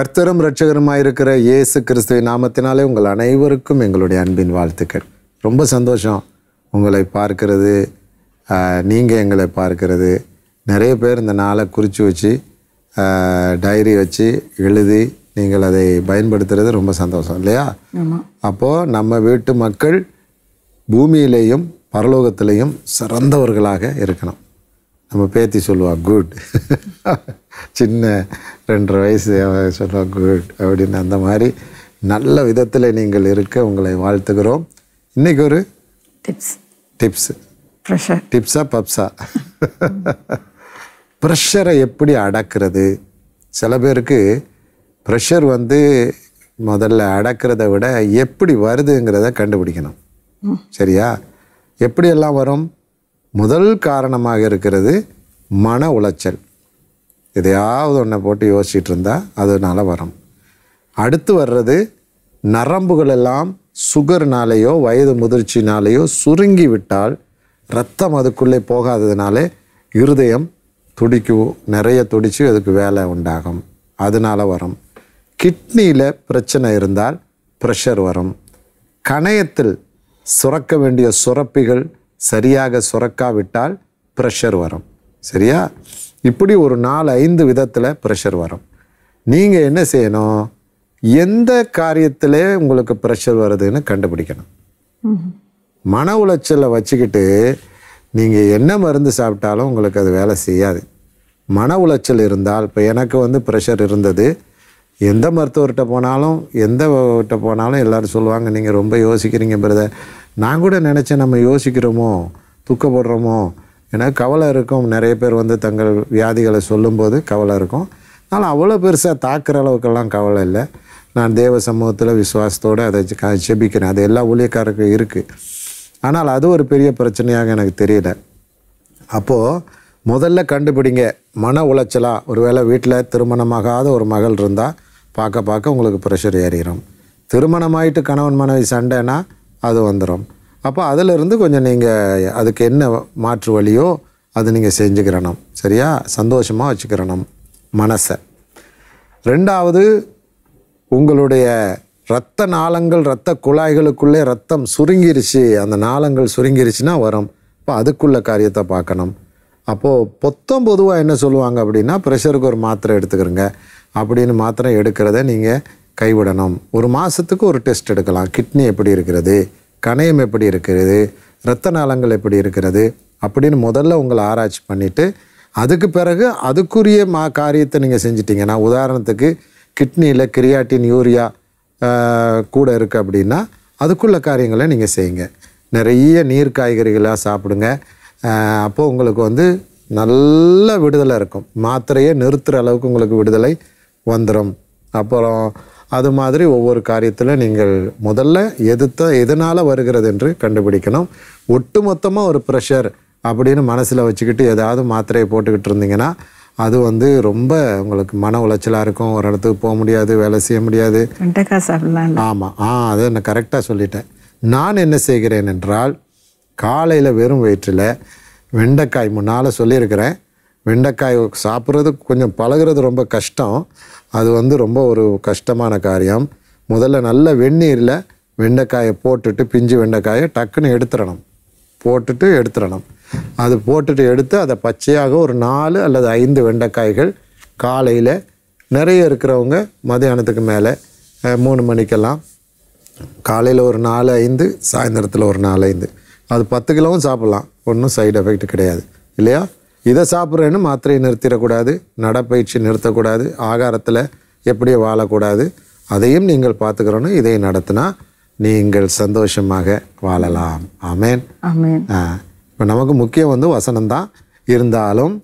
கர்த்தரும் இரட்சகருமாயிருக்கிற இயேசு கிறிஸ்துவின் நாமத்தினாலே உங்கள் அனைவருக்கும் எங்களுடைய அன்பின் வாழ்த்துக்கள் ரொம்ப சந்தோஷம் உங்களை பார்க்கிறது நீங்கள் எங்களை பார்க்கிறது நிறைய பேர் இந்த நாளை குறித்து வச்சு டைரி வச்சு எழுதி நீங்கள் அதை பயன்படுத்துறது ரொம்ப சந்தோஷம் இல்லையா ஆமாம் அப்போது நம்ம வீட்டு மக்கள் பூமியிலேயும் பரலோகத்திலேயும் சிறந்தவர்களாக இருக்கணும் நம்ம பேத்தி சொல்லுவா குட் சின்ன ரெண்டரை வயசு அவ சொல்லுவா குட் அப்படின்னு அந்த மாதிரி நல்ல விதத்தில் நீங்கள் இருக்க உங்களை வாழ்த்துகிறோம் இன்றைக்கி ஒரு டிப்ஸ் டிப்ஸ் ப்ரெஷர் டிப்ஸா பப்ஸா ப்ரெஷரை எப்படி அடக்கிறது சில பேருக்கு ப்ரெஷர் வந்து முதல்ல அடக்கிறத விட எப்படி வருதுங்கிறத கண்டுபிடிக்கணும் சரியா எப்படியெல்லாம் வரும் முதல் காரணமாக இருக்கிறது மன உளைச்சல் எதையாவது ஒன்றை போட்டு யோசிச்சுட்டு இருந்தால் அதனால வரும் அடுத்து வர்றது நரம்புகள் எல்லாம் சுகர்னாலேயோ வயது முதிர்ச்சினாலேயோ சுருங்கி விட்டால் ரத்தம் அதுக்குள்ளே போகாததுனாலே இருதயம் துடிக்கும் நிறைய துடிச்சு அதுக்கு வேலை உண்டாகும் அதனால வரும் கிட்னியில் பிரச்சனை இருந்தால் ப்ரெஷர் வரும் கணையத்தில் சுரக்க வேண்டிய சுரப்பிகள் சரியாக சுரக்காவிட்டால் ப்ரெஷர் வரும் சரியா இப்படி ஒரு நாலு ஐந்து விதத்தில் ப்ரெஷர் வரும் நீங்கள் என்ன செய்யணும் எந்த காரியத்தில் உங்களுக்கு ப்ரெஷர் வருதுன்னு கண்டுபிடிக்கணும் மன உளைச்சலை வச்சுக்கிட்டு நீங்கள் என்ன மருந்து சாப்பிட்டாலும் உங்களுக்கு அது வேலை செய்யாது மன உளைச்சல் இருந்தால் இப்போ எனக்கு வந்து ப்ரெஷர் இருந்தது எந்த மருத்துவர்கிட்ட போனாலும் எந்த கிட்ட போனாலும் எல்லாரும் சொல்லுவாங்க நீங்கள் ரொம்ப யோசிக்கிறீங்க பிரதர் நான் கூட நினச்சேன் நம்ம யோசிக்கிறோமோ துக்கப்படுறோமோ ஏன்னா கவலை இருக்கும் நிறைய பேர் வந்து தங்கள் வியாதிகளை சொல்லும்போது கவலை இருக்கும் ஆனால் அவ்வளோ பெருசாக தாக்குற அளவுக்கெல்லாம் கவலை இல்லை நான் தேவ சமூகத்தில் விசுவாசத்தோடு அதை க- ஜெபிக்கிறேன் அது எல்லா ஊழியக்காரருக்கும் இருக்குது ஆனால் அது ஒரு பெரிய பிரச்சனையாக எனக்கு தெரியல அப்போது முதல்ல கண்டுபிடிங்க மன உளைச்சலா ஒருவேளை வீட்டில் திருமணமாகாத ஒரு மகள் இருந்தால் பார்க்க பார்க்க உங்களுக்கு ப்ரெஷர் ஏறிடும் திருமணமாயிட்டு கணவன் மனைவி சண்டைனா அது வந்துடும் அப்போ அதிலிருந்து கொஞ்சம் நீங்கள் அதுக்கு என்ன மாற்று வழியோ அது நீங்கள் செஞ்சுக்கிறணும் சரியா சந்தோஷமாக வச்சுக்கிறணும் மனசை ரெண்டாவது உங்களுடைய இரத்த நாளங்கள் இரத்த குழாய்களுக்குள்ளே ரத்தம் சுருங்கிருச்சு அந்த நாளங்கள் சுருங்கிருச்சுன்னா வரும் இப்போ அதுக்குள்ள காரியத்தை பார்க்கணும் அப்போது பொத்தம் பொதுவாக என்ன சொல்லுவாங்க அப்படின்னா ப்ரெஷருக்கு ஒரு மாத்திரை எடுத்துக்கிறங்க அப்படின்னு மாத்திரை எடுக்கிறத நீங்கள் கைவிடணும் ஒரு மாதத்துக்கு ஒரு டெஸ்ட் எடுக்கலாம் கிட்னி எப்படி இருக்கிறது கணையம் எப்படி இருக்கிறது இரத்த நாளங்கள் எப்படி இருக்கிறது அப்படின்னு முதல்ல உங்களை ஆராய்ச்சி பண்ணிவிட்டு அதுக்கு பிறகு அதுக்குரிய மா காரியத்தை நீங்கள் செஞ்சிட்டீங்கன்னா உதாரணத்துக்கு கிட்னியில் கிரியாட்டின் யூரியா ஆஹ், கூட இருக்குது அப்படின்னா அதுக்குள்ள காரியங்களை நீங்கள் செய்யுங்க நிறைய நீர் காய்கறிகளாக சாப்பிடுங்க ஆஹ், அப்போ உங்களுக்கு வந்து நல்ல விடுதலை இருக்கும் மாத்திரையை நிறுத்துகிற அளவுக்கு உங்களுக்கு விடுதலை வந்துடும் அப்புறம் அது மாதிரி ஒவ்வொரு காரியத்தில் நீங்கள் முதல்ல எதுத்த எதனால் வருகிறது என்று கண்டுபிடிக்கணும் ஒட்டுமொத்தமாக ஒரு ப்ரெஷர் அப்படின்னு மனசில் வச்சுக்கிட்டு ஏதாவது மாத்திரையை போட்டுக்கிட்டு இருந்தீங்கன்னா அது வந்து ரொம்ப உங்களுக்கு மன உளைச்சலாக இருக்கும் ஒரு இடத்துக்கு போக முடியாது வேலை செய்ய முடியாது வெண்டைக்காய் சாப்பிடலாம் ஆமாம் ஆ அதை நான் கரெக்டாக சொல்லிட்டேன் நான் என்ன செய்கிறேன் என்றால் காலையில் வெறும் வயிற்றில் வெண்டைக்காய் முன்னால் சொல்லியிருக்கிறேன் வெண்டைக்காய் சாப்பிட்றது கொஞ்சம் பழகுறது ரொம்ப கஷ்டம் அது வந்து ரொம்ப ஒரு கஷ்டமான காரியம் முதல்ல நல்ல வெந்நீரில் வெண்டைக்காயை போட்டுட்டு பிஞ்சு வெண்டைக்காயை டக்குன்னு எடுத்துடணும் போட்டுட்டு எடுத்துடணும் அது போட்டுட்டு எடுத்து அதை பச்சையாக ஒரு நாலு அல்லது ஐந்து வெண்டைக்காய்கள் காலையில் நிறைய இருக்கிறவங்க மதியானத்துக்கு மேலே அஹ், மூணு மணிக்கெல்லாம் காலையில் ஒரு நாலு ஐந்து சாயந்தரத்தில் ஒரு நாலு ஐந்து அது பத்து கிலோவும் சாப்பிட்லாம் ஒன்றும் சைடு எஃபெக்ட் கிடையாது இல்லையா இதை சாப்பிட்றேன்னு மாத்திரையை நிறுத்திடக்கூடாது நடைப்பயிற்சி நிறுத்தக்கூடாது ஆகாரத்தில் எப்படி வாழக்கூடாது அதையும் நீங்கள் பார்த்துக்கிறணும் இதை நடத்தினா நீங்கள் சந்தோஷமாக வாழலாம் ஆமென் ஆமேன் இப்போ நமக்கு முக்கியம் வந்து வசனம்தான் இருந்தாலும்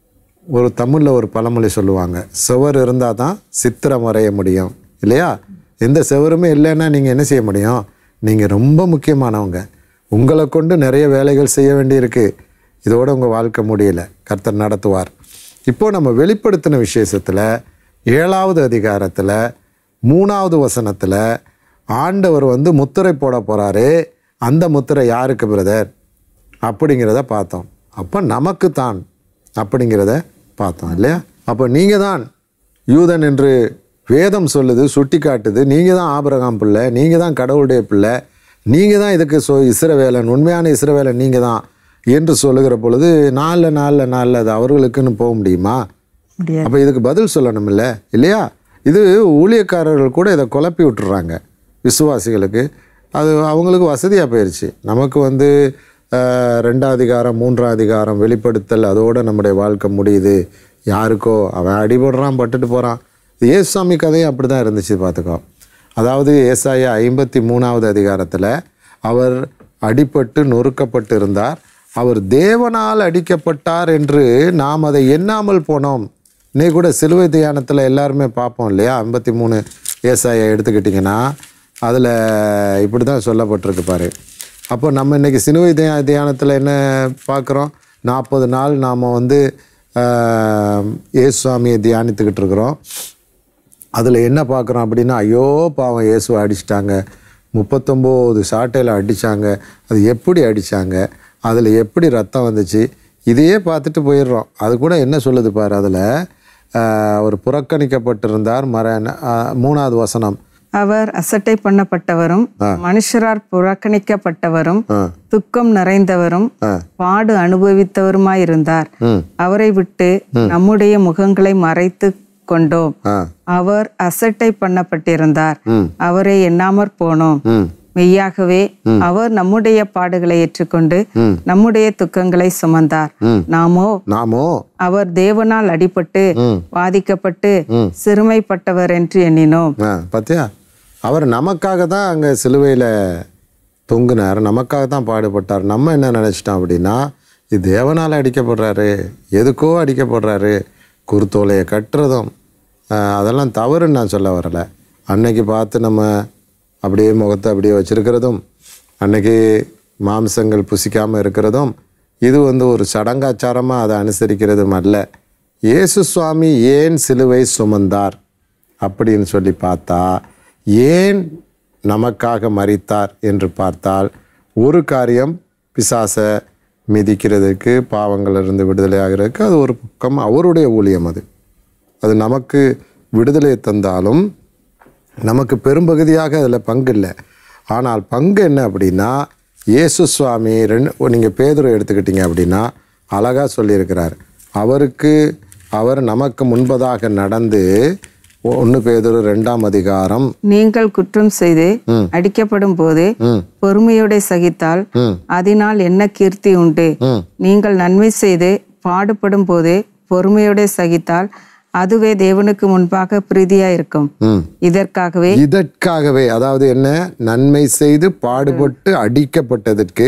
ஒரு தமிழில் ஒரு பழமொழி சொல்லுவாங்க சுவர் இருந்தால் தான் சித்திரம் வரைய முடியும் இல்லையா எந்த சுவருமே இல்லைன்னா நீங்கள் என்ன செய்ய முடியும் நீங்கள் ரொம்ப முக்கியமானவங்க உங்களை கொண்டு நிறைய வேலைகள் செய்ய வேண்டியிருக்கு இதோட உங்கள் வாழ்க்கை முடியல கர்த்தர் நடத்துவார் இப்போ நம்ம வெளிப்படுத்தின விசேஷத்தில் ஏழாவது அதிகாரத்தில் மூணாவது வசனத்தில் ஆண்டவர் வந்து முத்திரை போட போகிறாரு அந்த முத்திரை யாருக்கு பிரதர் அப்படிங்கிறத பார்த்தோம் அப்போ நமக்கு தான் அப்படிங்கிறத பார்த்தோம் இல்லையா அப்போ நீங்கள் தான் யூதன் என்று வேதம் சொல்லுது சுட்டி காட்டுது நீங்கள் தான் ஆபிரகாம் பிள்ளை நீங்கள் தான் கடவுளுடைய பிள்ளை நீங்கள் தான் இதுக்கு சொ இஸ்ரவேலன் உண்மையான இஸ்ரவேலன் நீங்கள் தான் என்று சொல்லுகிற பொழுது நாளில் நாளில் நாளில் அது அவர்களுக்குன்னு போக முடியுமா முடியாது அப்போ இதுக்கு பதில் சொல்லணும் இல்லை இல்லையா இது ஊழியக்காரர்கள் கூட இதை குழப்பி விட்டுறாங்க விசுவாசிகளுக்கு அது அவங்களுக்கு வசதியாக போயிடுச்சு நமக்கு வந்து ஆஹ், ரெண்டாம் அதிகாரம் மூன்றாம் அதிகாரம் வெளிப்படுத்தல் அதோட நம்முடைய வாழ்க்கை முடியுது யாருக்கோ அவன் அடிபடுறான் பட்டுட்டு போகிறான் ஏசுசாமி கதையும் அப்படி தான் இருந்துச்சு பார்த்துக்கோ அதாவது ஏசாயா ஐம்பத்தி மூணாவது அதிகாரத்தில் அவர் அடிபட்டு நொறுக்கப்பட்டு இருந்தார் அவர் தேவனால் அடிக்கப்பட்டார் என்று நாம் அதை எண்ணாமல் போனோம் இன்னைக்கு கூட சிலுவை தியானத்தில் எல்லாருமே பார்ப்போம் இல்லையா ஐம்பத்தி மூணு ஏசாயை எடுத்துக்கிட்டிங்கன்னா அதில் இப்படி தான் சொல்லப்பட்டிருக்கு பாரு அப்போ நம்ம இன்னைக்கு சிலுவை தியா தியானத்தில் என்ன பார்க்குறோம் நாற்பது நாள் நாம் வந்து ஆஹ், இயேசு சுவாமியை தியானித்துக்கிட்டு இருக்கிறோம் அதில் என்ன பார்க்குறோம் அப்படின்னா ஐயோ பாவம் இயேசுவை அடிச்சிட்டாங்க முப்பத்தொம்போது சாட்டையில் அடித்தாங்க அது எப்படி அடித்தாங்க அதில் எப்படி ரத்தம் வந்துச்சு இதையே பார்த்துட்டு போயிடுறோம் அது கூட என்ன சொல்லுது பாரு அதில் அவர் புறக்கணிக்கப்பட்டிருந்தார் மர ஆஹ், மூணாவது வசனம் அவர் அசட்டை பண்ணப்பட்டவரும் மனுஷரால் புறக்கணிக்கப்பட்டவரும் ஆ துக்கம் நிறைந்தவரும் ஆ. பாடு அனுபவித்தவருமாயிருந்தார் ம் அவரை விட்டு நம்முடைய முகங்களை மறைத்து கொண்டோம் ஆ அவர் அசட்டை பண்ணப்பட்டிருந்தார் ம் அவரை எண்ணாமற் போனோம் ம் மெய்யாகவே அவர் நம்முடைய பாடுகளை ஏற்றுக்கொண்டு ம். நம்முடைய துக்கங்களை சுமந்தார் ம். நாமோ நாமோ அவர் தேவனால் அடிபட்டு ம். பாதிக்கப்பட்டு சிறுமைப்பட்டவர் என்று எண்ணினோம் ஆ பார்த்தியா அவர் நமக்காக தான் அங்கே சிலுவையில் தொங்குனார் நமக்காக தான் பாடுபட்டார் நம்ம என்ன நினச்சிட்டோம் அப்படின்னா இது தேவனால் அடிக்கப்படுறாரு எதுக்கோ அடிக்கப்படுறாரு குருத்தோலையை கட்டுறதும் ஆ, அதெல்லாம் தவறுன்னு நான் சொல்ல வரலை அன்னைக்கு பார்த்து நம்ம அப்படியே முகத்தை அப்படியே வச்சிருக்கிறதும் அன்னைக்கு மாம்சங்கள் புசிக்காமல் இருக்கிறதும் இது வந்து ஒரு சடங்காச்சாரமாக அதை அனுசரிக்கிறதும் அல்ல இயேசு சுவாமி ஏன் சிலுவை சுமந்தார் அப்படின்னு சொல்லி பார்த்தா ஏன் நமக்காக மரித்தார் என்று பார்த்தால் ஒரு காரியம் பிசாசை மிதிக்கிறதுக்கு பாவங்களிலிருந்து விடுதலை ஆகிறதுக்கு அது ஒரு பக்கம் அவருடைய ஊழியம் அது அது நமக்கு விடுதலை தந்தாலும் நமக்கு பெரும்பகுதியாக அதில் பங்கு இல்லை ஆனால் பங்கு என்ன அப்படின்னா இயேசு சுவாமி ரெண்டு நீங்கள் பேதுரை எடுத்துக்கிட்டீங்க அப்படின்னா அழகாக சொல்லியிருக்கிறார் அவருக்கு அவர் நமக்கு முன்பதாக நடந்து ஒன்று பேதுரு ரெண்டாம் அதிகாரம் நீங்கள் குற்றம் செய்து அடிக்கப்படும் போது ம் பொறுமையோட சகித்தால் ம் அதனால் என்ன கீர்த்தி உண்டு ம் நீங்கள் நன்மை செய்து பாடுபடும் போது பொறுமையோட சகித்தால் அதுவே தேவனுக்கு முன்பாக பிரீதியா இருக்கும் ம் இதற்காகவே இதற்காகவே அதாவது என்ன நன்மை செய்து பாடுபட்டு அடிக்கப்பட்டதற்கு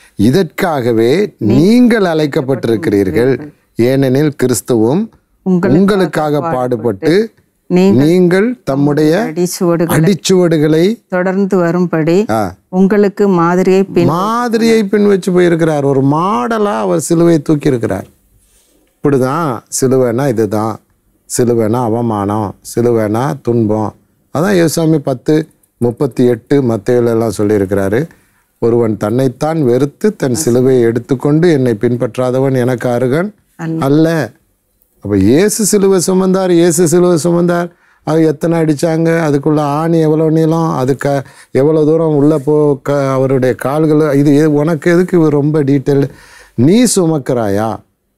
இதற்காகவே நீங்கள் அழைக்கப்பட்டிருக்கிறீர்கள் ஏனெனில் கிறிஸ்துவும் உங்களுக்காக பாடுபட்டு நீங்கள் நீங்கள் தம்முடைய அடிச்சுவடுகள் அடிச்சுவடுகளை தொடர்ந்து வரும்படி ஆ, உங்களுக்கு மாதிரியை பின் மாதிரியை பின் வச்சு போயிருக்கிறார் ஒரு மாடலா அவர் சிலுவையை தூக்கி இருக்கிறார் இப்படிதான் சிலுவைனா இதுதான் சிலுவைனா அவமானம் சிலுவைனா துன்பம் அதான் யேசுசாமி பத்து முப்பத்தி எட்டு மத்தையில எல்லாம் சொல்லியிருக்கிறாரு ஒருவன் தன்னைத்தான் வெறுத்து தன் சிலுவையை எடுத்துக்கொண்டு என்னை பின்பற்றாதவன் எனக்கு அருகன் அல்ல அப்போ இயேசு சிலுவை சுமந்தார் இயேசு சிலுவை சுமந்தார் அது எத்தனை அடிச்சாங்க அதுக்குள்ள ஆணி எவ்வளோ நீளம் அதுக்கு எவ்வளோ தூரம் உள்ளே போ க அவருடைய கால்கள் இது எ- உனக்கு எதுக்கு இது ரொம்ப டீட்டெயில் நீ சுமக்கிறாயா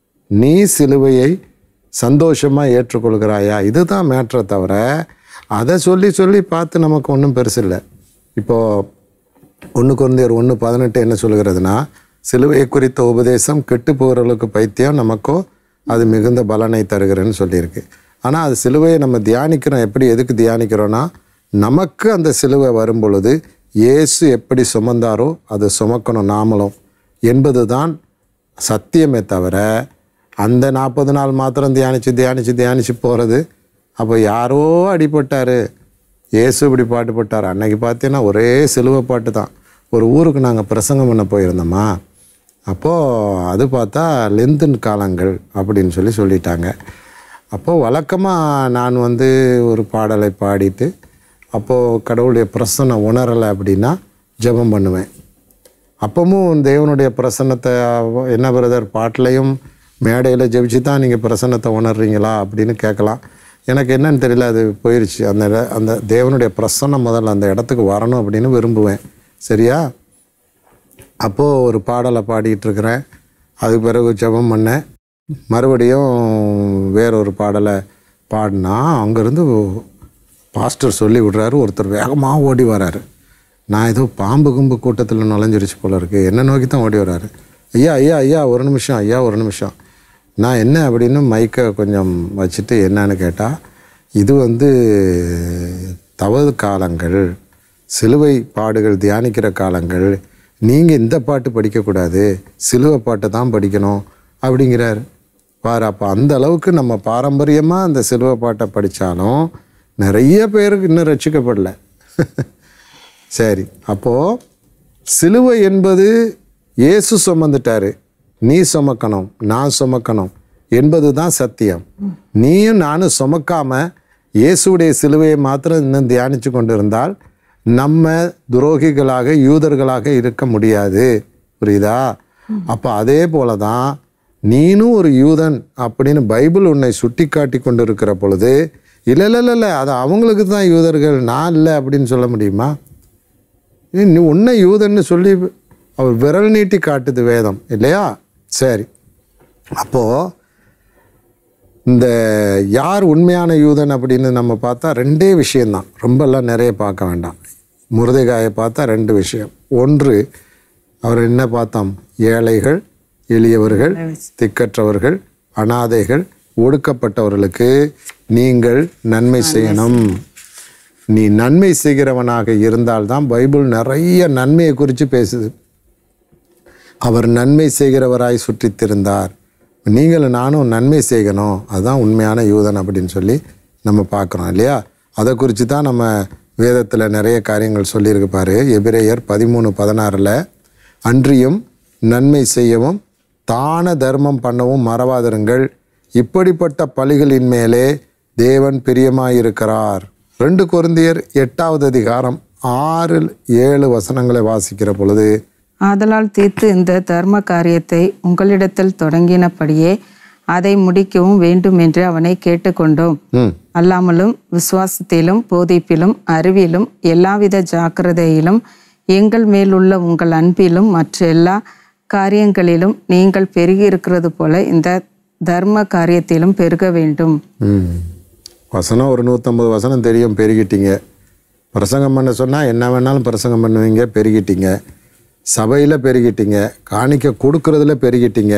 நீ சிலுவையை சந்தோஷமாக ஏற்றுக்கொள்கிறாயா இதுதான் மேட்ரை தவிர அதை சொல்லி சொல்லி பார்த்து நமக்கு ஒன்றும் பெருசில்லை இப்போது ஒன்று குழந்தையர் ஒன்று பதினெட்டு என்ன சொல்கிறதுனா சிலுவை குறித்த உபதேசம் கெட்டு போகிறவர்களுக்கு பைத்தியம் நமக்கோ அது மிகுந்த பலனை தருகிறேன்னு சொல்லியிருக்கு ஆனால் அது சிலுவையை நம்ம தியானிக்கிறோம் எப்படி எதுக்கு தியானிக்கிறோன்னா நமக்கு அந்த சிலுவை வரும் பொழுது இயேசு எப்படி சுமந்தாரோ அதை சுமக்கணும் நாமளும் என்பது தான் சத்தியமே தவிர அந்த நாற்பது நாள் மாத்திரம் தியானித்து தியானித்து தியானித்து போகிறது அப்போ யாரோ அடிபட்டார் இயேசு இப்படி பாட்டு போட்டார் அன்னைக்கு பார்த்தீங்கன்னா ஒரே சிலுவை பாட்டு தான் ஒரு ஊருக்கு நாங்கள் பிரசங்கம் பண்ண போயிருந்தோமா அப்போது அது பார்த்தா லெந்தன் காலங்கள் அப்படின்னு சொல்லி சொல்லிட்டாங்க அப்போது வழக்கமாக நான் வந்து ஒரு பாடலை பாடிட்டு அப்போது கடவுளுடைய பிரசன்னம் உணரலை அப்படின்னா ஜெபம் பண்ணுவேன் அப்பவும் தேவனுடைய பிரசன்னத்தை அவ- என்ன பிரதர் பாட்டிலையும் மேடையில் ஜெபிச்சு தான் நீங்கள் பிரசன்னத்தை உணர்றீங்களா அப்படின்னு கேட்கலாம் எனக்கு என்னன்னு தெரியல அது போயிடுச்சு அந்த இட- அந்த தேவனுடைய பிரசன்னம் முதல்ல அந்த இடத்துக்கு வரணும் அப்படின்னு விரும்புவேன் சரியா அப்போது ஒரு பாடலை பாடிட்டு இருக்கிறேன் அதுக்கு பிறகு ஜெபம் பண்ணேன் மறுபடியும் வேறொரு பாடலை பாடினா அங்கேருந்து பாஸ்டர் சொல்லி விடுறாரு ஒருத்தர் வேகமாக ஓடி வராரு நான் ஏதோ பாம்பு கும்பு கூட்டத்தில் நுழைஞ்சிருச்சு போல இருக்கு என்ன நோக்கி தான் ஓடி வராரு ஐயா ஐயா ஐயா ஒரு நிமிஷம் ஐயா ஒரு நிமிஷம் நான் என்ன அப்படின்னு மைக்கை கொஞ்சம் வச்சுட்டு என்னன்னு கேட்டால் இது வந்து தவது காலங்கள் சிலுவை பாடுகள் தியானிக்கிற காலங்கள் நீங்கள் இந்த பாட்டு படிக்கக்கூடாது சிலுவை பாட்டை தான் படிக்கணும் அப்படிங்கிறார் பாரு அப்போ அந்த அளவுக்கு நம்ம பாரம்பரியமாக அந்த சிலுவை பாட்டை படித்தாலும் நிறைய பேருக்கு இன்னும் ரட்சிக்கப்படல சரி அப்போது சிலுவை என்பது இயேசு சுமந்துட்டாரு நீ சுமக்கணும் நான் சுமக்கணும் என்பது தான் சத்தியம் நீயும் நானும் சுமக்காம இயேசுடைய சிலுவையை மாத்திரம் இன்னும் தியானித்து கொண்டு இருந்தால் நம்ம துரோகிகளாக யூதர்களாக இருக்க முடியாது புரியுதா அப்போ அதே போல தான் நீனும் ஒரு யூதன் அப்படின்னு பைபிள் உன்னை சுட்டி காட்டி கொண்டு இருக்கிற பொழுது இல்லை இல்லை இல்லை இல்லை அது அவங்களுக்கு தான் யூதர்கள் நான் இல்லை அப்படின்னு சொல்ல முடியுமா ஏய், நீ உன்னை யூதன்னு சொல்லி அவர் விரல் நீட்டி காட்டுது வேதம் இல்லையா சரி அப்போது இந்த யார் உண்மையான யூதன் அப்படின்னு நம்ம பார்த்தா ரெண்டே விஷயம்தான் ரொம்பலாம் நிறைய பார்க்க வேண்டாம் முருதைகாயை பார்த்தா ரெண்டு விஷயம் ஒன்று அவர் என்ன பார்த்தோம் ஏழைகள் எளியவர்கள் திக்கற்றவர்கள் அனாதைகள் ஒடுக்கப்பட்டவர்களுக்கு நீங்கள் நன்மை செய்யணும் நீ நன்மை செய்கிறவனாக இருந்தால்தான் பைபிள் நிறைய நன்மையை குறித்து பேசுது அவர் நன்மை செய்கிறவராய் சுற்றித் திருந்தார் நீங்களும் நானும் நன்மை செய்யணும் அதுதான் உண்மையான யூதன் அப்படின்னு சொல்லி நம்ம பார்க்குறோம் இல்லையா அதை குறித்து தான் நம்ம வேதத்தில் நிறைய காரியங்கள் சொல்லியிருக்கு பாரு எபிரேயர் பதிமூணு பதினாறில் அன்றியும் நன்மை செய்யவும் தான தர்மம் பண்ணவும் மறவாதிருங்கள் இப்படிப்பட்ட பலிகளின் மேலே தேவன் பிரியமாயிருக்கிறார் ரெண்டு கொரிந்தியர் எட்டாவது அதிகாரம் ஆறு ஏழு வசனங்களை வாசிக்கிற பொழுது ஆதலால் தீர்த்து இந்த தர்ம காரியத்தை உங்களிடத்தில் தொடங்கினபடியே அதை முடிக்கவும் வேண்டும் என்று அவனை கேட்டுக்கொண்டோம் ம் அல்லாமலும் விசுவாசத்திலும் போதிப்பிலும் அறிவிலும் எல்லாவித ஜாக்கிரதையிலும் எங்கள் மேலுள்ள உங்கள் அன்பிலும் மற்ற எல்லா காரியங்களிலும் நீங்கள் பெருகி இருக்கிறது போல இந்த தர்ம காரியத்திலும் பெருக வேண்டும் ம் வசனம் ஒரு நூற்றம்பது வசனம் தெரியும் பெருகிட்டீங்க பிரசங்கம் பண்ண சொன்னால் என்ன வேணாலும் பிரசங்கம் பண்ணுவீங்க பெருகிட்டீங்க சபையில் பெருகிட்டீங்க காணிக்க கொடுக்கறதுல பெருகிட்டீங்க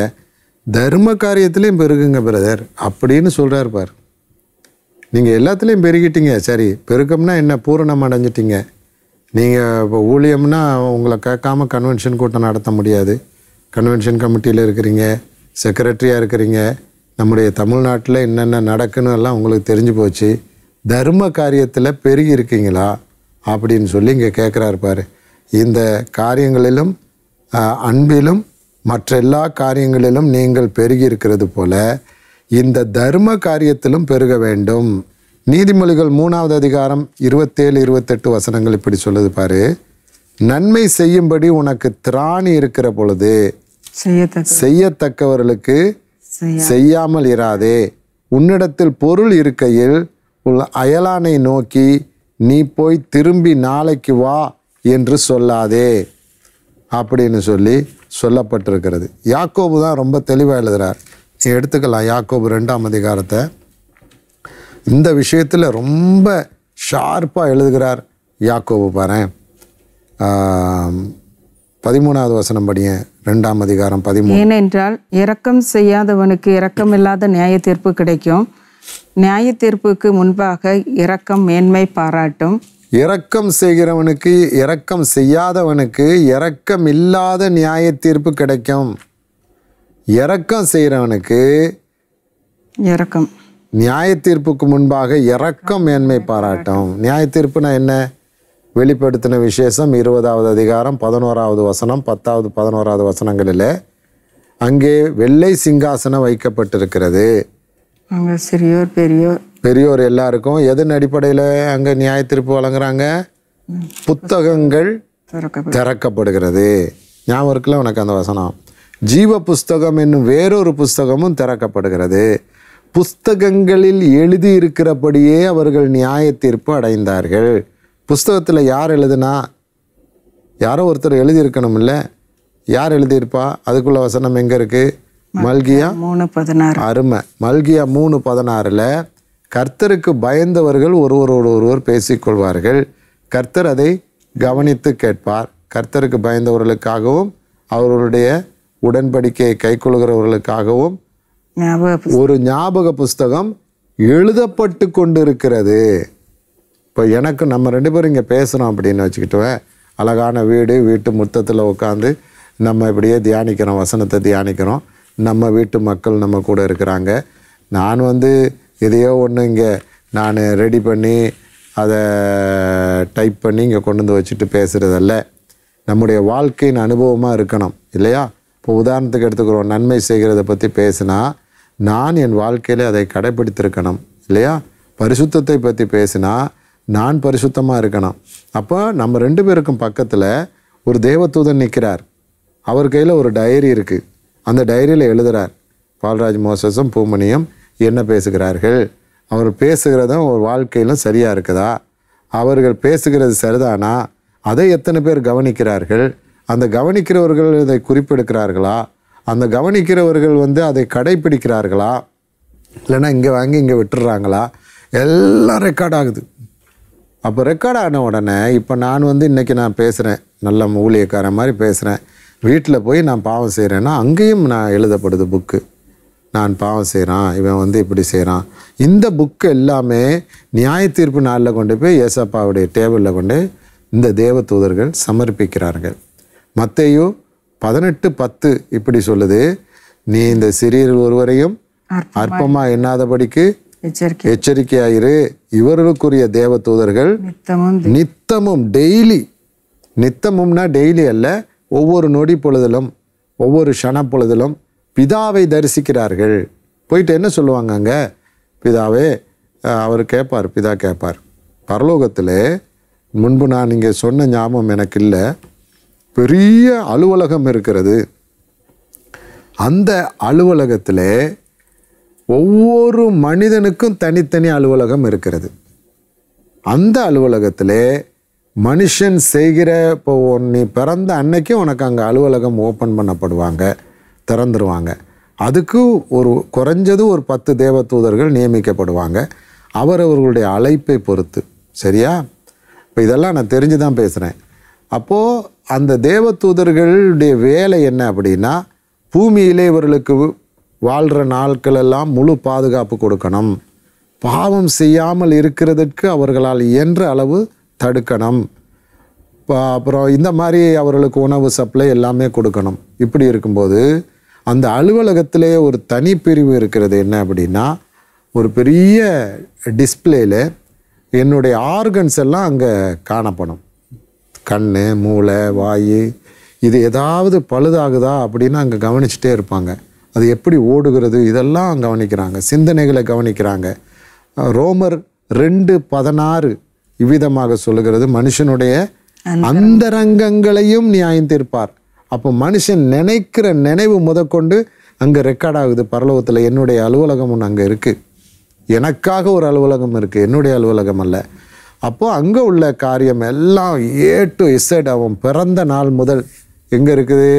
தர்ம காரியத்திலையும் பெருகுங்க பிரதர் அப்படின்னு சொல்கிறார் பார் நீங்கள் எல்லாத்துலேயும் பெருகிட்டீங்க சரி பெருக்கம்னா என்ன பூரணம் அடைஞ்சிட்டீங்க நீங்கள் இப்போ ஊழியம்னா உங்களை கேட்காம கன்வென்ஷன் கூட்டம் நடத்த முடியாது கன்வென்ஷன் கமிட்டியில் இருக்கிறீங்க செக்ரட்டரியாக இருக்கிறீங்க நம்முடைய தமிழ்நாட்டில் என்னென்ன நடக்குன்னு எல்லாம் உங்களுக்கு தெரிஞ்சு போச்சு தர்ம காரியத்தில் பெருகி இருக்கீங்களா அப்படின்னு சொல்லி இங்கே கேட்குறாரு பாரு இந்த காரியங்களிலும் ஆஹ், அன்பிலும் மற்ற எல்லா காரியங்களிலும் நீங்கள் பெருகி இருக்கிறது போல இந்த தர்ம காரியத்திலும் பெருக வேண்டும் நீதிமொழிகள் மூணாவது அதிகாரம் இருபத்தேழு இருபத்தெட்டு வசனங்கள் இப்படி சொல்லுது பாரு நன்மை செய்யும்படி உனக்கு திராணி இருக்கிற பொழுது செய்யத்தக்க செய்யத்தக்கவர்களுக்கு செய்ய செய்யாமல் இராதே உன்னிடத்தில் பொருள் இருக்கையில் உள்ள அயலானை நோக்கி நீ போய் திரும்பி நாளைக்கு வா என்று சொல்லாதே அப்படின்னு சொல்லி சொல்லப்பட்டிருக்கிறது யாக்கோபு தான் ரொம்ப தெளிவாக எழுதுறார் நீ எடுத்துக்கலாம் யாக்கோபு ரெண்டாம் அதிகாரத்தை இந்த விஷயத்தில் ரொம்ப ஷார்ப்பாக எழுதுகிறார் யாக்கோபு பாரேன் ஆம், பதிமூணாவது வசனம் படியேன் ரெண்டாம் அதிகாரம் பதிமூணு ஏனென்றால் இரக்கம் செய்யாதவனுக்கு இரக்கமில்லாத நியாய தீர்ப்பு கிடைக்கும் நியாய தீர்ப்புக்கு முன்பாக இரக்கம் மேன்மை பாராட்டும் இரக்கம் செய்கிறவனுக்கு இரக்கம் செய்யாதவனுக்கு இரக்கம் இல்லாத நியாய தீர்ப்பு கிடைக்கும் இரக்கம் செய்கிறவனுக்கு இரக்கம் நியாய தீர்ப்புக்கு முன்பாக இரக்கம் மேன்மை பாராட்டும் நியாய தீர்ப்புனா என்ன வெளிப்படுத்தின விசேஷம் இருபதாவது அதிகாரம் பதினோராவது வசனம் பத்தாவது பதினோராவது வசனங்களில் அங்கே வெள்ளை சிங்காசனம் வைக்கப்பட்டிருக்கிறது அங்கே சிறியோர் பெரியோர் பெரியோர் எல்லாருக்கும் எதன் அடிப்படையில் அங்கே நியாய தீர்ப்பு வழங்குறாங்க புத்தகங்கள் திறக்கப்படும் திறக்கப்படுகிறது ஞாபகம் இருக்குல்ல உனக்கு அந்த வசனம் ஜீவ புஸ்தகம் என்னும் வேறொரு புஸ்தகமும் திறக்கப்படுகிறது புஸ்தகங்களில் எழுதியிருக்கிறபடியே அவர்கள் நியாய தீர்ப்பு அடைந்தார்கள் புஸ்தகத்தில் யார் எழுதுனா யாரோ ஒருத்தர் எழுதியிருக்கணும்ல யார் எழுதியிருப்பா அதுக்குள்ள வசனம் எங்கே இருக்குது மல்கியா மூணு பதினாறு அருமை மல்கியா மூணு பதினாறில் கர்த்தருக்கு பயந்தவர்கள் ஒருவரோடு ஒருவர் பேசிக்கொள்வார்கள் கர்த்தர் அதை கவனித்து கேட்பார் கர்த்தருக்கு பயந்தவர்களுக்காகவும் அவர்களுடைய உடன்படிக்கையை கைக்கொள்கிறவர்களுக்காகவும் ஞாபக புஸ்தகம். ஒரு ஞாபக புஸ்தகம் எழுதப்பட்டு கொண்டிருக்கிறது இப்போ எனக்கு நம்ம ரெண்டு பேரும் இங்கே பேசுகிறோம் அப்படின்னு வச்சுக்கிட்டுவேன் அழகான வீடு வீட்டு முத்தத்தில் உட்காந்து நம்ம இப்படியே தியானிக்கிறோம் வசனத்தை தியானிக்கிறோம் நம்ம வீட்டு மக்கள் நம்ம கூட இருக்கிறாங்க நான் வந்து எதையோ ஒன்று இங்கே நான் ரெடி பண்ணி அதை டைப் பண்ணி இங்கே கொண்டு வந்து வச்சுட்டு பேசுகிறதல்ல நம்முடைய வாழ்க்கையின் அனுபவமாக இருக்கணும் இல்லையா இப்போ உதாரணத்துக்கு எடுத்துக்கிறோம் நன்மை செய்கிறத பற்றி பேசினா நான் என் வாழ்க்கையில் அதை கடைபிடித்திருக்கணும் இல்லையா பரிசுத்தத்தை பற்றி பேசினா நான் பரிசுத்தமாக இருக்கணும் அப்போ நம்ம ரெண்டு பேருக்கும் பக்கத்தில் ஒரு தேவதூதன் நிற்கிறார் அவர் கையில் ஒரு டைரி இருக்குது அந்த டைரியில் எழுதுறார் பால்ராஜ் மோசஸும் பூமணியும் என்ன பேசுகிறார்கள் அவர் பேசுகிறதும் ஒரு வாழ்க்கையிலும் சரியாக இருக்குதா அவர்கள் பேசுகிறது சரிதானா அதை எத்தனை பேர் கவனிக்கிறார்கள் அந்த கவனிக்கிறவர்கள் இதை குறிப்பெடுக்கிறார்களா அந்த கவனிக்கிறவர்கள் வந்து அதை கடைப்பிடிக்கிறார்களா இல்லைன்னா இங்கே வாங்கி இங்கே விட்டுறாங்களா எல்லாம் ரெக்கார்ட் ஆகுது அப்போ ரெக்கார்ட் ஆன உடனே இப்போ நான் வந்து இன்றைக்கி நான் பேசுகிறேன் நல்ல ஊழியக்காரன் மாதிரி பேசுகிறேன் வீட்டில் போய் நான் பாவம் செய்கிறேன்னா அங்கேயும் நான் எழுதப்படுது புக்கு நான் பாவம் செய்கிறான் இவன் வந்து இப்படி செய்கிறான் இந்த புக்கு எல்லாமே நியாய தீர்ப்பு நாளில் கொண்டு போய் ஏசப்பாவுடைய டேபிளில் கொண்டு இந்த தேவ தூதர்கள் சமர்ப்பிக்கிறார்கள் மத்தேயு பதினெட்டு பத்து இப்படி சொல்லுது நீ இந்த சிறியர் ஒருவரையும் அற்பமாக எண்ணாதபடிக்கு எச்சரிக்கை எச்சரிக்கையாயிரு இவர்களுக்குரிய தேவ தூதர்கள் நித்தமும் நித்தமும் டெய்லி நித்தமும்னா டெய்லி அல்ல ஒவ்வொரு நொடி பொழுதிலும் ஒவ்வொரு க்ஷண பொழுதிலும் பிதாவை தரிசிக்கிறார்கள் போயிட்டு என்ன சொல்லுவாங்க அங்கே பிதாவே அஹ், அவர் கேட்பார் பிதா கேட்பார் பரலோகத்தில் முன்பு நான் இங்கே சொன்ன ஞாபகம் எனக்கு இல்லை பெரிய அலுவலகம் இருக்கிறது அந்த அலுவலகத்தில் ஒவ்வொரு மனிதனுக்கும் தனித்தனி அலுவலகம் இருக்கிறது அந்த அலுவலகத்தில் மனுஷன் செய்கிற இப்போ உன் நீ பிறந்த அன்னைக்கு உனக்கு அங்கே அலுவலகம் ஓப்பன் பண்ணப்படுவாங்க திறந்துருவாங்க அதுக்கு ஒரு குறைஞ்சது ஒரு பத்து தேவ தூதர்கள் நியமிக்கப்படுவாங்க அவரவர்களுடைய அழைப்பை பொறுத்து சரியா இப்போ இதெல்லாம் நான் தெரிஞ்சு தான் பேசுகிறேன் அப்போது அந்த தேவ தூதர்களுடைய வேலை என்ன அப்படின்னா பூமியிலே இவர்களுக்கு வாழ்கிற நாட்கள் எல்லாம் முழு பாதுகாப்பு கொடுக்கணும் பாவம் செய்யாமல் இருக்கிறதற்கு அவர்களால் இயன்ற அளவு தடுக்கணும் ப- அப்புறம் இந்த மாதிரி அவர்களுக்கு உணவு சப்ளை எல்லாமே கொடுக்கணும் இப்படி இருக்கும்போது அந்த அலுவலகத்திலே ஒரு தனி பிரிவு இருக்கிறது என்ன அப்படின்னா ஒரு பெரிய டிஸ்பிளேல என்னுடைய ஆர்கன்ஸ் எல்லாம் அங்கே காணப்படும் கண் மூளை வாய் இது ஏதாவது பழுதாகுதா அப்படின்னு அங்கே கவனிச்சுட்டே இருப்பாங்க அது எப்படி ஓடுகிறது இதெல்லாம் கவனிக்கிறாங்க சிந்தனைகளை கவனிக்கிறாங்க அஹ் ரோமர் ரெண்டு பதினாறு இவ்விதமாக சொல்லுகிறது மனுஷனுடைய அந்தரங்கங்களையும் நியாயம் தீர்ப்பார் அப்போ மனுஷன் நினைக்கிற நினைவு முதற்கொண்டு அங்கே ரெக்கார்ட் ஆகுது பரலோகத்தில் என்னுடைய அலுவலகம் ஒன்று அங்கே இருக்குது எனக்காக ஒரு அலுவலகம் இருக்குது என்னுடைய அலுவலகம் அல்ல அப்போ அங்கே உள்ள காரியம் எல்லாம் ஏ டு இசட் அவன் பிறந்த நாள் முதல் எங்கே இருக்குது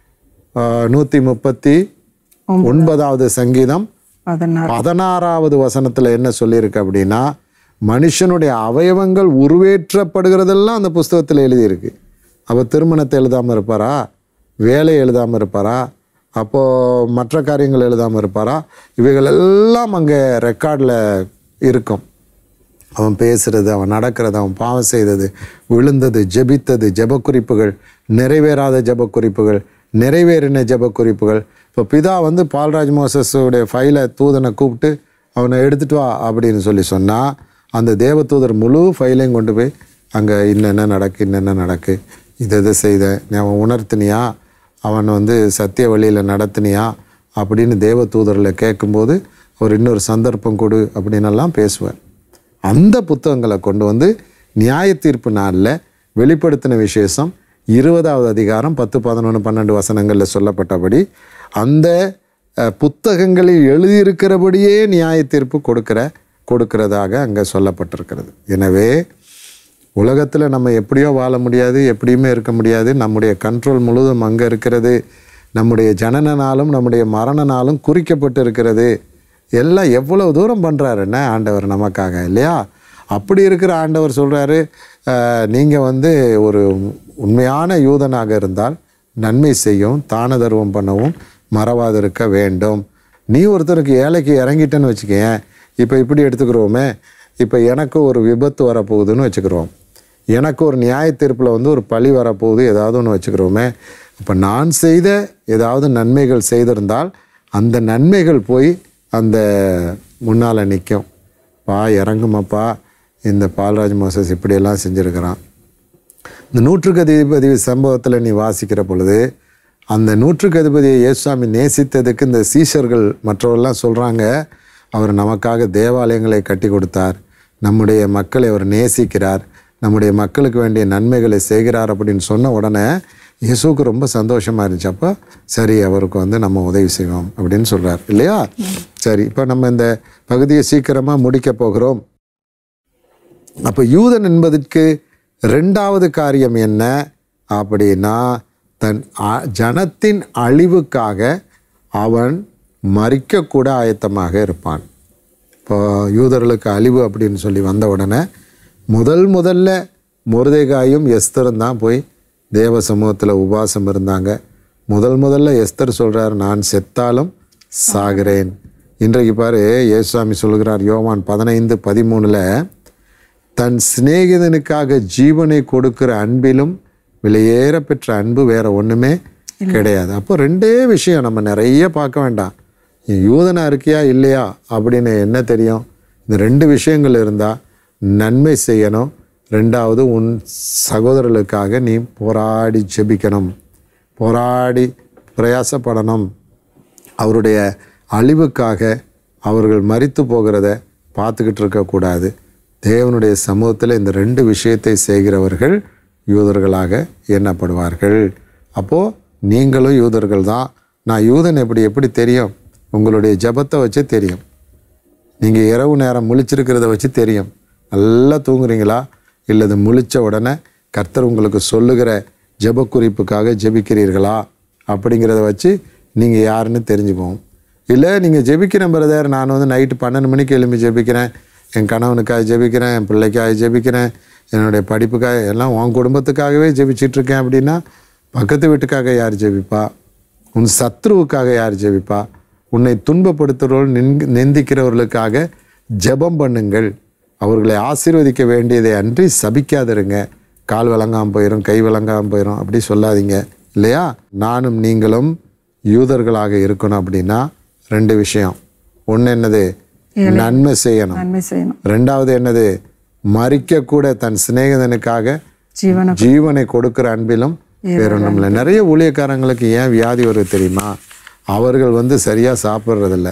நூற்றி முப்பத்தி ஒன்பதாவது சங்கீதம் பதினாறு பதினாறாவது வசனத்தில் என்ன சொல்லியிருக்கு அப்படின்னா மனுஷனுடைய அவயவங்கள் உருவேற்றப்படுகிறதெல்லாம் அந்த புஸ்தகத்தில் எழுதியிருக்கு அப்போ திருமணத்தை எழுதாமல் இருப்பாரா வேலை எழுதாமல் இருப்பாரா அப்போது மற்ற காரியங்கள் எழுதாமல் இருப்பாரா இவைகள் எல்லாம் அங்கே ரெக்கார்டில் இருக்கும் அவன் பேசுறது அவன் நடக்கிறது அவன் பாவம் செய்தது விழுந்தது ஜெபித்தது ஜெபக்குறிப்புகள் நிறைவேறாத ஜெபக்குறிப்புகள் நிறைவேறின ஜெபக்குறிப்புகள் இப்போ பிதா வந்து பால்ராஜ் மோசஸுடைய ஃபைலை தூதனை கூப்பிட்டு அவனை எடுத்துட்டு வா அப்படின்னு சொல்லி சொன்னால் அந்த தேவதூதர் முழு ஃபைலையும் கொண்டு போய் அங்கே இன்னென்ன நடக்கு இன்னென்ன நடக்கு இதை இதை செய்த நீ அவன் உணர்த்தினியா அவன் வந்து சத்திய வழியில் நடத்தினியா அப்படின்னு தேவதூதரில் கேட்கும்போது அவர் இன்னொரு சந்தர்ப்பம் கொடு அப்படின்னு எல்லாம் பேசுவார் அந்த புத்தகங்களை கொண்டு வந்து நியாய தீர்ப்பு நாளில் வெளிப்படுத்தின விசேஷம் இருபதாவது அதிகாரம் பத்து பதினொன்று பன்னெண்டு வசனங்களில் சொல்லப்பட்டபடி அந்த அஹ், புத்தகங்களில் எழுதியிருக்கிறபடியே நியாய தீர்ப்பு கொடுக்கிற கொடுக்கிறதாக அங்கே சொல்லப்பட்டிருக்கிறது எனவே உலகத்தில் நம்ம எப்படியோ வாழ முடியாது எப்படியுமே இருக்க முடியாது நம்முடைய கண்ட்ரோல் முழுவதும் அங்கே இருக்கிறது நம்முடைய ஜனன நாளும் நம்முடைய மரண நாளும் குறிக்கப்பட்டு இருக்கிறது எல்லாம் எவ்வளவு தூரம் பண்ணுறாருன்னா ஆண்டவர் நமக்காக இல்லையா அப்படி இருக்கிற ஆண்டவர் சொல்கிறாரு நீங்கள் வந்து ஒரு உண்மையான யூதனாக இருந்தால் நன்மை செய்யும் தான தர்மம் பண்ணவும் மறவாதிருக்க வேண்டும் நீ ஒருத்தருக்கு ஏழைக்கு இறங்கிட்டேன்னு வச்சுக்கேன் இப்போ இப்படி எடுத்துக்கிறோமே இப்போ எனக்கு ஒரு விபத்து வரப்போகுதுன்னு வச்சுக்கிறோம் எனக்கு ஒரு நியாய தீர்ப்பில் வந்து ஒரு பழி வரப்போகுது ஏதாவது ஒன்று வச்சுக்கிறோமே இப்போ நான் செய்த ஏதாவது நன்மைகள் செய்திருந்தால் அந்த நன்மைகள் போய் அந்த முன்னால் நிற்கும் பா இறங்குமாப்பா இந்த பால்ராஜ் மோசஸ் இப்படியெல்லாம் செஞ்சுருக்கிறான் இந்த நூற்றுக்கு அதிபதி சம்பவத்தில் நீ வாசிக்கிற பொழுது அந்த நூற்றுக்கு அதிபதியை இயேசுசாமி நேசித்ததுக்கு இந்த சீஷர்கள் மற்றவர்கள்லாம் சொல்கிறாங்க அவர் நமக்காக தேவாலயங்களை கட்டி கொடுத்தார் நம்முடைய மக்களை அவர் நேசிக்கிறார் நம்முடைய மக்களுக்கு வேண்டிய நன்மைகளை செய்கிறார் அப்படின்னு சொன்ன உடனே இயேசுவுக்கு ரொம்ப சந்தோஷமாக இருந்துச்சு அப்போ சரி அவருக்கு வந்து நம்ம உதவி செய்வோம் அப்படின்னு சொல்கிறார் இல்லையா சரி இப்போ நம்ம இந்த பகுதியை சீக்கிரமாக முடிக்க போகிறோம் அப்போ யூதன் என்பதற்கு ரெண்டாவது காரியம் என்ன அப்படின்னா தன் அ- ஜனத்தின் அழிவுக்காக அவன் மறிக்கக்கூட ஆயத்தமாக இருப்பான் இப்போ யூதர்களுக்கு அழிவு அப்படின்னு சொல்லி வந்த உடனே முதல் முதல்ல முருதைகாயும் எஸ்தரும் தான் போய் தேவ சமூகத்தில் உபாசம் இருந்தாங்க முதல் முதல்ல எஸ்தர் சொல்கிறார் நான் செத்தாலும் சாகிறேன் இன்றைக்கு பாரு இயேசுசாமி சொல்கிறார் யோவான் பதினைந்து பதிமூணில் தன் சிநேகிதனுக்காக ஜீவனை கொடுக்கிற அன்பிலும் விலையேற பெற்ற அன்பு வேற ஒன்றுமே கிடையாது அப்போ ரெண்டே விஷயம் நம்ம நிறைய பார்க்க வேண்டாம் நீ யூதனா இருக்கியா இல்லையா அப்படின்னு என்ன தெரியும் இந்த ரெண்டு விஷயங்கள் இருந்தால் நன்மை செய்யணும் ரெண்டாவது உன் சகோதரர்களுக்காக நீ போராடி ஜெபிக்கணும் போராடி பிரயாசப்படணும் அவருடைய அழிவுக்காக அவர்கள் மரித்து போகிறத பார்த்துக்கிட்டு இருக்கக்கூடாது தேவனுடைய சமூகத்தில் இந்த ரெண்டு விஷயத்தை செய்கிறவர்கள் யூதர்களாக எண்ணப்படுவார்கள் அப்போது நீங்களும் யூதர்கள் தான் நான் யூதன் எப்படி எப்படி தெரியும் உங்களுடைய ஜெபத்தை வச்சு தெரியும் நீங்கள் இரவு நேரம் முழிச்சிருக்கிறத வச்சு தெரியும் நல்லா தூங்குறீங்களா இல்லது முழிச்ச உடனே கர்த்தர் உங்களுக்கு சொல்லுகிற ஜெப குறிப்புக்காக ஜெபிக்கிறீர்களா அப்படிங்கிறத வச்சு நீங்கள் யாருன்னு தெரிஞ்சுப்போம் இல்லை நீங்கள் ஜெபிக்கிறேன் பிரதர் நான் வந்து நைட்டு பன்னெண்டு மணிக்கு எழும்பி ஜெபிக்கிறேன் என் கணவனுக்காக ஜெபிக்கிறேன் என் பிள்ளைக்காக ஜெபிக்கிறேன் என்னுடைய படிப்புக்காக எல்லாம் உன் குடும்பத்துக்காகவே ஜெபிச்சிட்டு இருக்கேன் அப்படின்னா பக்கத்து வீட்டுக்காக யார் ஜெபிப்பா உன் சத்ருவுக்காக யார் ஜெபிப்பா உன்னை துன்பப்படுத்துகிறவர்கள் நின்- நிந்திக்கிறவர்களுக்காக ஜெபம் பண்ணுங்கள் அவர்களை ஆசீர்வதிக்க வேண்டியதை அன்றி சபிக்காதிருங்க கால் விளங்காம போயிடும் கை விளங்காம போயிடும் அப்படி சொல்லாதீங்க இல்லையா நானும் நீங்களும் யூதர்களாக இருக்கணும் அப்படின்னா ரெண்டு விஷயம் ஒன்று என்னது நன்மை செய்யணும் நன்மை செய்யணும் ரெண்டாவது என்னது மறிக்க கூட தன் சிநேகிதனுக்காக ஜீவனை ஜீவனை கொடுக்கிற அன்பிலும் வேறொன்றும் இல்லை நிறைய ஊழியக்காரங்களுக்கு ஏன் வியாதி வருது தெரியுமா அவர்கள் வந்து சரியாக சாப்பிட்றதில்ல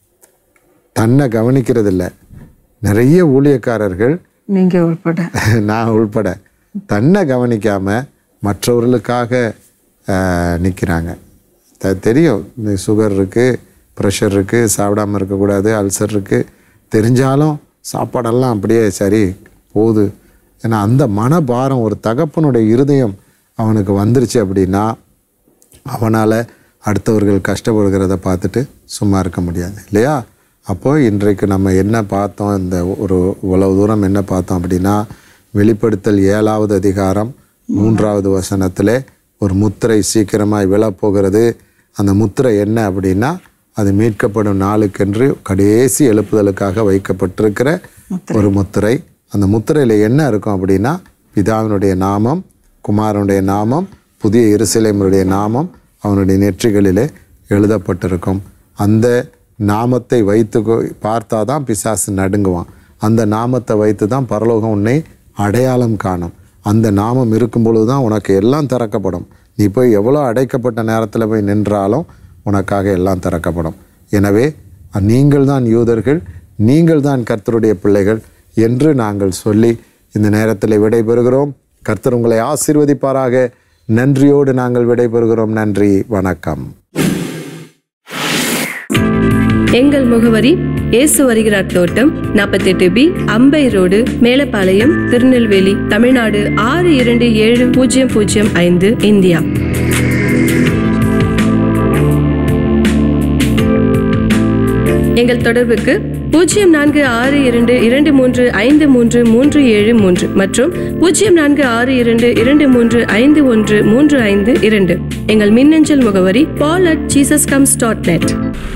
தன்னை கவனிக்கிறதில்ல நிறைய ஊழியக்காரர்கள் நீங்க உட்பட நான் உள்பட தன்னை கவனிக்காம மற்றவர்களுக்காக நிற்கிறாங்க த தெரியும் இந்த சுகர் இருக்குது ப்ரெஷர் இருக்குது சாப்பிடாம இருக்கக்கூடாது அல்சர் இருக்குது தெரிஞ்சாலும் சாப்பாடெல்லாம் அப்படியே சரி போகுது ஏன்னா அந்த மனபாரம் ஒரு தகப்பனுடைய இருதயம் அவனுக்கு வந்துருச்சு அப்படின்னா அவனால் அடுத்தவர்கள் கஷ்டப்படுகிறத பார்த்துட்டு சும்மா இருக்க முடியாது இல்லையா அப்போ இன்றைக்கு நம்ம என்ன பார்த்தோம் இந்த ஒரு இவ்வளவு தூரம் என்ன பார்த்தோம் அப்படின்னா வெளிப்படுத்தல் ஏழாவது அதிகாரம் மூன்றாவது வசனத்திலே ஒரு முத்திரை சீக்கிரமாய் விழப்போகிறது அந்த முத்திரை என்ன அப்படின்னா அது மீட்கப்படும் நாளுக்கென்று கடைசி எழுப்புதலுக்காக வைக்கப்பட்டிருக்கிற ஒரு முத்திரை அந்த முத்திரையில் என்ன இருக்கும் அப்படின்னா பிதாவினுடைய நாமம் குமாரனுடைய நாமம் புதிய எருசலேமருடைய நாமம் அவனுடைய நெற்றிகளிலே எழுதப்பட்டிருக்கும் அந்த நாமத்தை வைத்து பார்த்தா தான் பிசாசு நடுங்குவான் அந்த நாமத்தை வைத்து தான் பரலோகம் உன்னை அடையாளம் காணும் அந்த நாமம் இருக்கும் பொழுது தான் உனக்கு எல்லாம் திறக்கப்படும் நீ போய் எவ்வளோ அடைக்கப்பட்ட நேரத்தில் போய் நின்றாலும் உனக்காக எல்லாம் திறக்கப்படும் எனவே நீங்கள் தான் யூதர்கள் நீங்கள் தான் கர்த்தருடைய பிள்ளைகள் என்று நாங்கள் சொல்லி இந்த நேரத்தில் விடைபெறுகிறோம் கர்த்தர் உங்களை ஆசீர்வதிப்பாராக நன்றியோடு நாங்கள் விடைபெறுகிறோம் நன்றி வணக்கம் எங்கள் முகவரி இயேசு வருகிறார் தோட்டம் நாற்பத்தெட்டு பி அம்பை ரோடு மேலப்பாளையம் திருநெல்வேலி தமிழ்நாடு ஆறு இரண்டு ஏழு பூஜ்ஜியம் பூஜ்ஜியம் ஐந்து இந்தியா எங்கள் தொடர்புக்கு பூஜ்ஜியம் நான்கு ஆறு இரண்டு இரண்டு மூன்று ஐந்து மூன்று மூன்று ஏழு மூன்று மற்றும் பூஜ்ஜியம் நான்கு ஆறு இரண்டு இரண்டு மூன்று ஐந்து ஒன்று மூன்று ஐந்து இரண்டு எங்கள் மின்னஞ்சல் முகவரி Paul at Jesus comes dot net